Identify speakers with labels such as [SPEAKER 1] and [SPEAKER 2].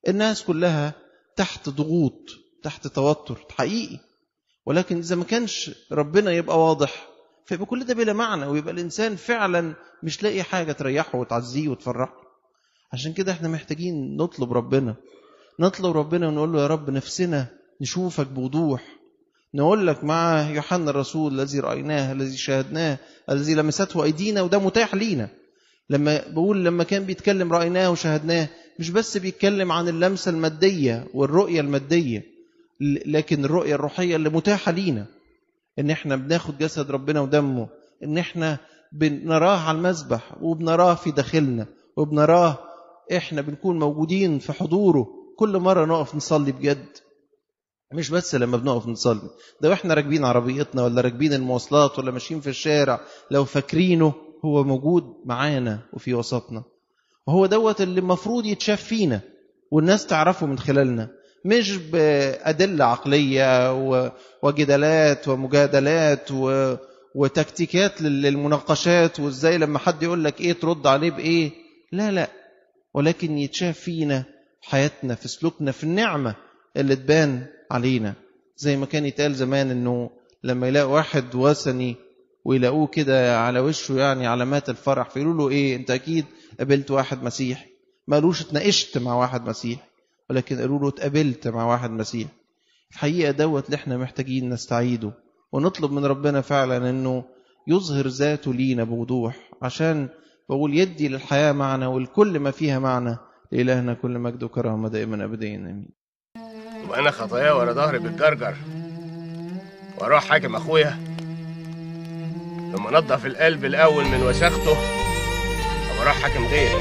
[SPEAKER 1] الناس كلها تحت ضغوط تحت توتر حقيقي ولكن إذا ما كانش ربنا يبقى واضح فيبقى كل ده بلا معنى ويبقى الإنسان فعلا مش لاقي حاجة تريحه وتعزيه وتفرحه عشان كده احنا محتاجين نطلب ربنا نطلب ربنا ونقول له يا رب نفسنا نشوفك بوضوح نقول لك مع يوحنا الرسول الذي رأيناه الذي شاهدناه الذي لمسته أيدينا وده متاح لينا لما بقول لما كان بيتكلم رأيناه وشاهدناه مش بس بيتكلم عن اللمسة المادية والرؤية المادية لكن الرؤية الروحية اللي متاحة لينا ان احنا بناخد جسد ربنا ودمه ان احنا بنراه على المذبح وبنراه في داخلنا وبنراه احنا بنكون موجودين في حضوره كل مرة نقف نصلي بجد مش بس لما بنقف نصلي ده واحنا راكبين عربيتنا ولا راكبين المواصلات ولا ماشيين في الشارع لو فاكرينه هو موجود معانا وفي وسطنا وهو دوت اللي المفروض يتشاف فينا والناس تعرفه من خلالنا مش بأدلة عقلية وجدالات ومجادلات و... وتكتيكات للمناقشات وازاي لما حد يقول لك ايه ترد عليه بايه لا لا ولكن يتشاف فينا حياتنا في سلوكنا في النعمة اللي تبان علينا زي ما كان يتقال زمان انه لما يلاقوا واحد وثني ويلاقوه كده على وشه يعني علامات الفرح فيقولوا له ايه انت اكيد قابلت واحد مسيحي ما قالوش اتناقشت مع واحد مسيحي ولكن قالوا له اتقابلت مع واحد مسيحي الحقيقه دوت اللي احنا محتاجين نستعيده ونطلب من ربنا فعلا انه يظهر ذاته لينا بوضوح عشان بقول يدي للحياه معنى والكل ما فيها معنى لإلهنا كل مجد وكرامه دائما ابديا امين
[SPEAKER 2] وانا خطايا ورا ظهري بالجرجر واروح حاكم اخويا لما نضف القلب الاول من وساخته ابقى اروح حاكم غيري